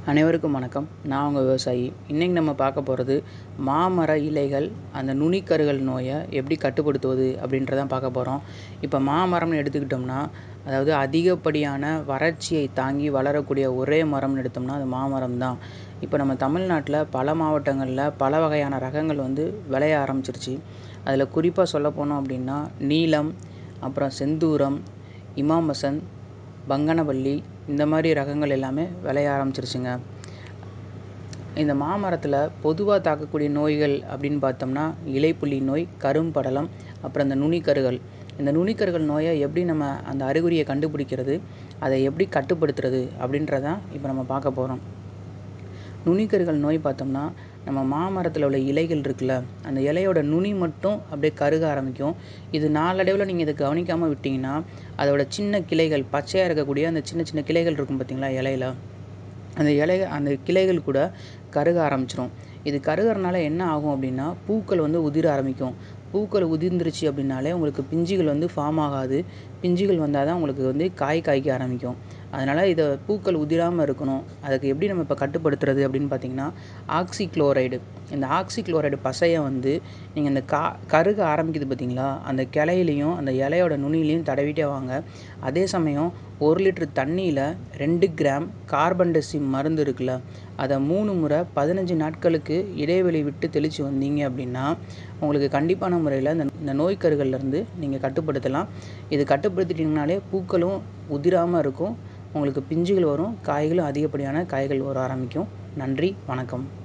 அனைவருக்கும் வணக்கம் நான் உங்கள் விவசாயி இன்றைக்கி நம்ம பார்க்க போகிறது மாமர இலைகள் அந்த நுனிக்கருகள் நோயை எப்படி கட்டுப்படுத்துவது அப்படின்றதான் பார்க்க போகிறோம் இப்போ மாமரம்னு எடுத்துக்கிட்டோம்னா அதாவது அதிகப்படியான வறட்சியை தாங்கி வளரக்கூடிய ஒரே மரம்னு எடுத்தோம்னா அது மாமரம் தான் இப்போ நம்ம தமிழ்நாட்டில் பல மாவட்டங்களில் பல வகையான ரகங்கள் வந்து விளைய ஆரம்பிச்சிருச்சு அதில் குறிப்பாக சொல்ல போனோம் அப்படின்னா நீலம் அப்புறம் செந்தூரம் இமாமசன் பங்கனவள்ளி இந்த மாதிரி ரகங்கள் எல்லாமே விளைய ஆரம்பிச்சிருச்சுங்க இந்த மாமரத்தில் பொதுவாக தாக்கக்கூடிய நோய்கள் அப்படின்னு பார்த்தோம்னா இலைப்புள்ளி நோய் கரும்படலம் அப்புறம் இந்த நுனிக்கருகள் இந்த நுனிக்கருகள் நோயை எப்படி நம்ம அந்த அறிகுறியை கண்டுபிடிக்கிறது அதை எப்படி கட்டுப்படுத்துறது அப்படின்றதான் இப்போ நம்ம பார்க்க போகிறோம் நுனிக்கருகள் நோய் பார்த்தோம்னா நம்ம மாமரத்தில் உள்ள இலைகள் இருக்குல்ல அந்த இலையோட நுனி மட்டும் அப்படியே கருக ஆரம்பிக்கும் இது நாளடைவில் நீங்கள் இதை கவனிக்காமல் விட்டிங்கன்னா அதோட சின்ன கிளைகள் பச்சையாக இருக்கக்கூடிய அந்த சின்ன சின்ன கிளைகள் இருக்கும் பார்த்தீங்களா இலையில அந்த இலை அந்த கிளைகள் கூட கருக ஆரம்பிச்சிரும் இது கருகிறனால என்ன ஆகும் அப்படின்னா பூக்கள் வந்து உதிர ஆரம்பிக்கும் பூக்கள் உதிர்ந்துருச்சு அப்படின்னாலே உங்களுக்கு பிஞ்சுகள் வந்து ஃபார்ம் ஆகாது பிஞ்சுகள் வந்தால் தான் உங்களுக்கு வந்து காய் காய்க்க ஆரம்பிக்கும் அதனால் இதை பூக்கள் உதிராமல் இருக்கணும் அதுக்கு எப்படி நம்ம இப்போ கட்டுப்படுத்துறது அப்படின்னு பார்த்தீங்கன்னா ஆக்சி குளோரைடு இந்த ஆக்சி குளோரைடு பசையை வந்து நீங்கள் இந்த கா கருக ஆரம்பிக்குது பார்த்தீங்களா அந்த கிளையிலையும் அந்த இலையோட நுனிலையும் தடவிட்டே வாங்க அதே சமயம் ஒரு லிட்டர் தண்ணியில் ரெண்டு கிராம் கார்பன் டெசிம் மருந்து இருக்குல்ல அதை மூணு முறை பதினஞ்சு நாட்களுக்கு இடைவெளி விட்டு தெளித்து வந்தீங்க அப்படின்னா உங்களுக்கு கண்டிப்பான முறையில் இந்த இந்த நோய் கருகள்லேருந்து நீங்கள் கட்டுப்படுத்தலாம் இது கட்டுப்படுத்திட்டீங்கனாலே பூக்களும் உதிராமல் இருக்கும் உங்களுக்கு பிஞ்சுகள் வரும் காய்களும் அதிகப்படியான காய்கள் வர ஆரம்பிக்கும் நன்றி வணக்கம்